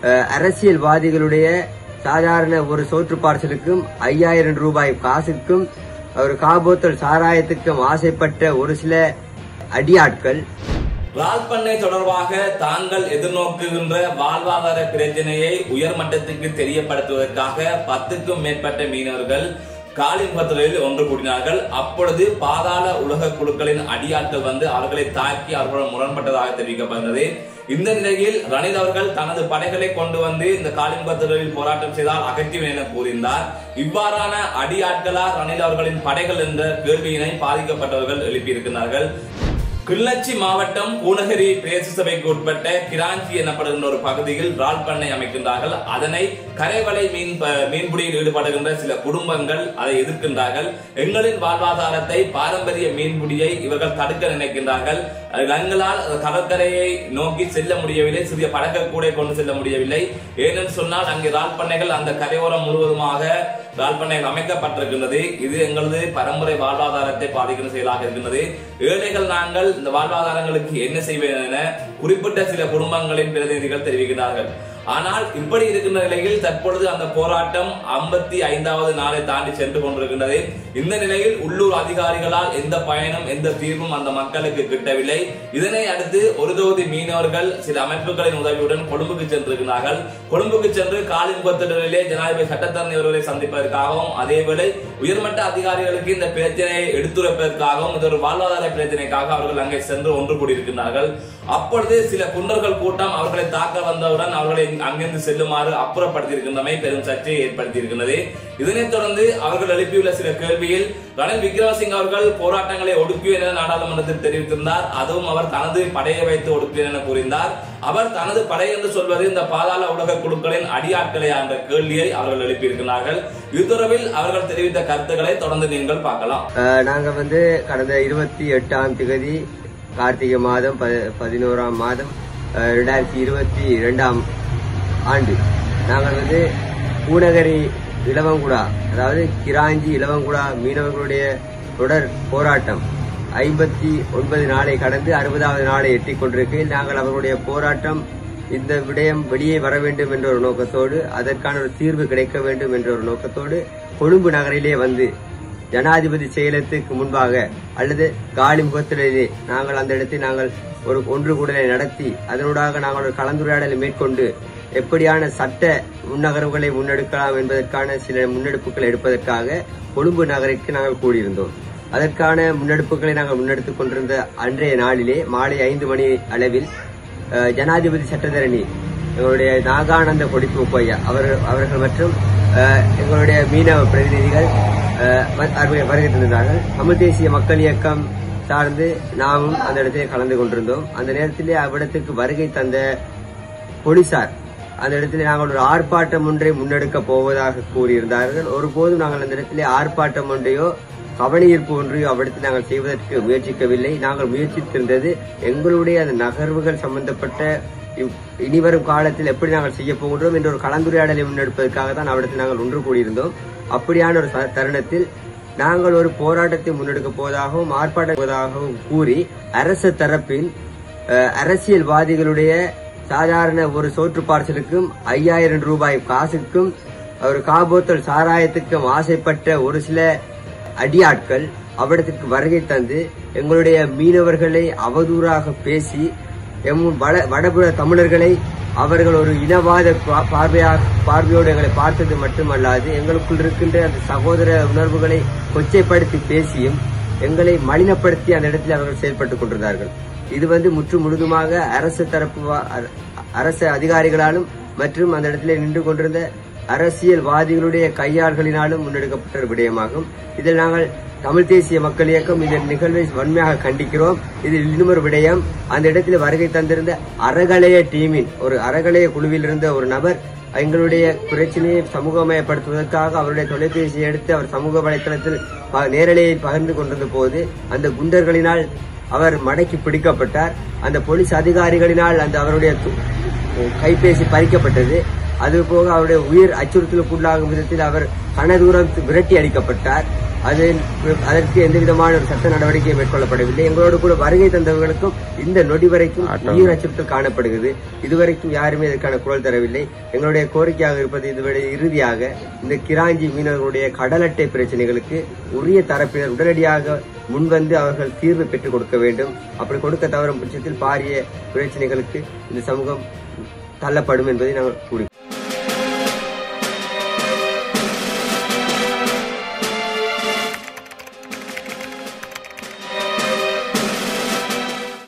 அஹ், அரசியல்வாதிகளுடைய சாதாரண ஒரு சோற்று பார்சலுக்கும் ஐயாயிரம் ரூபாய் காசுக்கும் ஒரு காபோத்தல் சாராயத்துக்கும் ஆசைப்பட்ட ஒரு சில அடியாட்கள் ரால் பண்ணை தொடர்பாக தாங்கள் எதிர்நோக்குகின்ற வாழ்வாதார பிரச்சனையை உயர்மட்டத்துக்கு தெரியப்படுத்துவதற்காக பத்துக்கும் மேற்பட்ட மீனவர்கள் காலிம்பத்துறையில் ஒன்று கூடினார்கள் அப்பொழுது பாதாள உலக குழுக்களின் அடியாட்கள் வந்து அவர்களை தாக்கி அவர்களுடன் முரண்பட்டதாக தெரிவிக்கப்படுகிறது இந்த நிலையில் ரணில் அவர்கள் தனது படைகளை கொண்டு வந்து இந்த காலிம்பத்துறையில் போராட்டம் செய்தால் அகற்றுவேன் என கூறினார் இவ்வாறான அடியாட்களா ரணில் அவர்களின் படைகள் என்ற கேள்வியினை பாதிக்கப்பட்டவர்கள் எழுப்பியிருக்கிறார்கள் கிள்ளச்சி மாவட்டம் பூனகிரி பிரதேச சபைக்கு உட்பட்ட கிராஞ்சி எனப்படுகின்ற ஒரு பகுதியில் ரால் பண்ணை அமைக்கின்றார்கள் அதனை கரைவலை மீன் ப- மீன்பிடியில் ஈடுபடுகின்ற சில குடும்பங்கள் அதை எதிர்க்கின்றார்கள் எங்களின் வாழ்வாதாரத்தை பாரம்பரிய மீன்பிடியை இவர்கள் தடுக்க நினைக்கின்றார்கள் அது எங்களால் கடற்கரையை நோக்கி செல்ல முடியவில்லை சிறிய படகு கூட கொண்டு செல்ல முடியவில்லை ஏனென்று சொன்னால் அங்கே ரால் பண்ணைகள் அந்த கரையோரம் முழுவதுமாக ரால் பண்ணைகள் அமைக்கப்பட்டிருக்கின்றது இது எங்களது பரம்பரை வாழ்வாதாரத்தை பாதிக்கிற செயலாக இருக்கின்றது ஏழைகள் நாங்கள் இந்த வாழ்வாதாரங்களுக்கு என்ன செய்வேன் என குறிப்பிட்ட சில குடும்பங்களின் பிரதிநிதிகள் தெரிவிக்கிறார்கள் ஆனால் இப்படி இருக்கின்ற நிலையில் தற்பொழுது அந்த போராட்டம் ஐம்பத்தி ஐந்தாவது நாளை தாண்டி சென்று கொண்டிருக்கின்றது இந்த நிலையில் உள்ளூர் அதிகாரிகளால் எந்த பயனும் எந்த தீர்வும் அந்த மக்களுக்கு கிட்டவில்லை இதனை அடுத்து ஒரு தொகுதி மீனவர்கள் சில அமைப்புகளின் உதவியுடன் கொழும்புக்கு சென்றிருக்கிறார்கள் கொழும்புக்கு சென்று காலிமுகத்திடலிலே ஜனாதிபதி சட்டத்தரணி அவர்களை சந்திப்பதற்காகவும் அதேவேளை உயர்மட்ட அதிகாரிகளுக்கு இந்த பிரச்சனையை எடுத்துரைப்பதற்காகவும் இது ஒரு வாழ்வாதார பிரச்சனைக்காக அவர்கள் அங்கே சென்று ஒன்று கூடியிருக்கிறார்கள் அப்பொழுது சில குண்டர்கள் கூட்டம் அவர்களை தாக்க வந்தவுடன் அவர்களை அங்கிருந்து செல்லுமாறு அப்புறப்படுத்தியிருக்கின்றமை பெரும் சர்ச்சையை ஏற்படுத்தியிருக்கிறது இதனைத் தொடர்ந்து அவர்கள் எழுப்பியுள்ள சில கேள்வியில் ரணில் விக்ரமசிங்க அவர்கள் போராட்டங்களை ஒடுக்குவேன் என நாடாளுமன்றத்தில் தெரிவித்திருந்தார் அதுவும் அவர் தனது படையை வைத்து ஒடுக்குவேன் என கூறினார் அவர் தனது படை என்று சொல்வது இந்த பாதாள உலக குழுக்களின் அடியாட்களே என்ற கேள்வியை அவர்கள் எழுப்பியிருக்கிறார்கள் இது தொடர்பில் அவர்கள் தெரிவித்த கருத்துக்களை தொடர்ந்து நீங்கள் பார்க்கலாம் அஹ், நாங்க வந்து கடந்த இருபத்தி எட்டாம் திகதி கார்த்திகை மாதம் ப- பதினோராம் மாதம் அஹ், ரெண்டாயிரத்தி இருபத்தி இரண்டாம் ஆண்டு நாங்கள் வந்து பூநகரி இளவங்குடா அதாவது கிராஞ்சி இளவங்குடா மீனவர்களுடைய தொடர் போராட்டம் ஐம்பத்தி ஒன்பது நாளை கடந்து அறுபதாவது நாளை எட்டிக் கொண்டிருக்கையில் நாங்கள் அவர்களுடைய போராட்டம் இந்த விடயம் வெளியே வர வேண்டும் என்ற ஒரு நோக்கத்தோடு அதற்கான ஒரு தீர்வு கிடைக்க வேண்டும் என்ற ஒரு நோக்கத்தோடு கொழும்பு நகரிலே வந்து ஜனாதிபதி செயலத்துக்கு முன்பாக அல்லது காலி முகத்திலே நாங்கள் அந்த இடத்தில் நாங்கள் ஒரு ஒன்று கூடலை நடத்தி அதனூடாக நாங்கள் ஒரு கலந்துரையாடலை மேற்கொண்டு எப்படியான சட்ட முன்னகர்வுகளை முன்னெடுக்கலாம் என்பதற்கான சில முன்னெடுப்புகளை எடுப்பதற்காக கொழும்பு நகருக்கு நாங்கள் கூடியிருந்தோம் அதற்கான முன்னெடுப்புகளை நாங்கள் முன்னெடுத்துக் கொண்டிருந்த அன்றைய நாளிலே மாலை ஐந்து மணி அளவில் அஹ், ஜனாதிபதி சட்டத்தரணி எங்களுடைய நாகானந்த கொடித்தூப்பு ஐயா அவர் அவர்கள் மற்றும் அஹ், எங்களுடைய மீனவ பிரதிநிதிகள் அஹ், வ- வருகை வருகை தந்திருந்தார்கள் தமிழ் தேசிய மக்கள் இயக்கம் சார்ந்து நாமும் அந்த இடத்திலே கலந்து கொண்டிருந்தோம் அந்த நேரத்திலே அவ்விடத்துக்கு வருகை தந்த போலீசார் அந்த இடத்திலே நாங்கள் ஒரு ஆர்ப்பாட்டம் ஒன்றை முன்னெடுக்க போவதாக கூறியிருந்தார்கள் ஒருபோதும் நாங்கள் அந்த இடத்திலே ஆர்ப்பாட்டம் ஒன்றையோ கவனஈர்ப்பு ஒன்றையோ அவ்விடத்தில் நாங்கள் செய்வதற்கு முயற்சிக்கவில்லை நாங்கள் முயற்சித்திருந்தது எங்களுடைய அந்த நகர்வுகள் சம்பந்தப்பட்ட இவ்- இனிவரும் காலத்தில் எப்படி நாங்கள் செய்ய போகின்றோம் என்ற ஒரு கலந்துரையாடலை முன்னெடுப்பதற்காக தான் அவ்விடத்தில் நாங்கள் ஒன்று கூடியிருந்தோம் அப்படியான ஒரு ச- தருணத்தில் நாங்கள் ஒரு போராட்டத்தை முன்னெடுக்க போவதாகவும் ஆர்ப்பாட்டம் போவதாகவும் கூறி அரசு தரப்பின் அஹ், அரசியல்வாதிகளுடைய சாதாரண ஒரு சோற்று பார்சலுக்கும் ஐயாயிரம் ரூபாய் காசுக்கும் ஒரு காபோத்தல் சாராயத்துக்கும் ஆசைப்பட்ட ஒரு சில அடியாட்கள் அவ்விடத்திற்கு வருகை தந்து எங்களுடைய மீனவர்களை அவதூறாக பேசி எம் வட- வடபுற தமிழர்களை அவர்கள் ஒரு இனவாத பா- பார்வையாக பார்வையோடு எங்களை பார்த்தது மட்டுமல்லாது எங்களுக்குள் இருக்கின்ற அந்த சகோதர உணர்வுகளை கொச்சைப்படுத்தி பேசியும் எங்களை மலினப்படுத்தி அந்த இடத்தில் அவர்கள் செயல்பட்டுக் கொண்டிருந்தார்கள் இது வந்து முற்று முழுதுமாக அரசு தரப்பு வா- அர- அரசு அதிகாரிகளாலும் மற்றும் அந்த இடத்திலே நின்று கொண்டிருந்த அரசியல்வாதிகளுடைய கையாள்களினாலும் முன்னெடுக்கப்பட்ட ஒரு விடயமாகும் இதில் நாங்கள் தமிழ் தேசிய மக்கள் இயக்கம் இந்த நிகழ்வை வன்மையாக கண்டிக்கிறோம் இதில் இன்னொரு விடயம் அந்த இடத்தில் வருகை தந்திருந்த அறகலைய டீமின் ஒரு அறகலைய குழுவில் இருந்த ஒரு நபர் எங்களுடைய பிரச்சனையை சமூகமயப்படுத்துவதற்காக அவருடைய தொலைபேசியை எடுத்து அவர் சமூக வலைத்தளத்தில் ப- நேரலையை பகிர்ந்து கொண்டிருந்த போது அந்த குண்டர்களினால் அவர் மடக்கி பிடிக்கப்பட்டார் அந்த போலீஸ் அதிகாரிகளினால் அந்த அவருடைய து- கைபேசி பறிக்கப்பட்டது அதுபோக அவருடைய உயிர் அச்சுறுத்தலுக்குள்ளாகும் விதத்தில் அவர் கனதூரம் விரட்டி அடிக்கப்பட்டார் அது அதற்கு எந்த விதமான ஒரு சட்ட நடவடிக்கை மேற்கொள்ளப்படவில்லை எங்களோடு கூட வருகை தந்தவர்களுக்கும் இந்த நொடி வரைக்கும் உயிர் அச்சுறுத்தல் காணப்படுகிறது இதுவரைக்கும் யாருமே இதற்கான குரல் தரவில்லை எங்களுடைய கோரிக்கையாக இருப்பது இதுவரை இறுதியாக இந்த கிராஞ்சி மீனவர்களுடைய கடல் அட்டை பிரச்சனைகளுக்கு உரிய தரப்பினர் உடனடியாக முன்வந்து அவர்கள் தீர்வு பெற்றுக் கொடுக்க வேண்டும் அப்படி கொடுக்க தவறும் பட்சத்தில் பாரிய பிரச்சனைகளுக்கு இந்த சமூகம் தள்ளப்படும் என்பதை நாங்கள் கூறி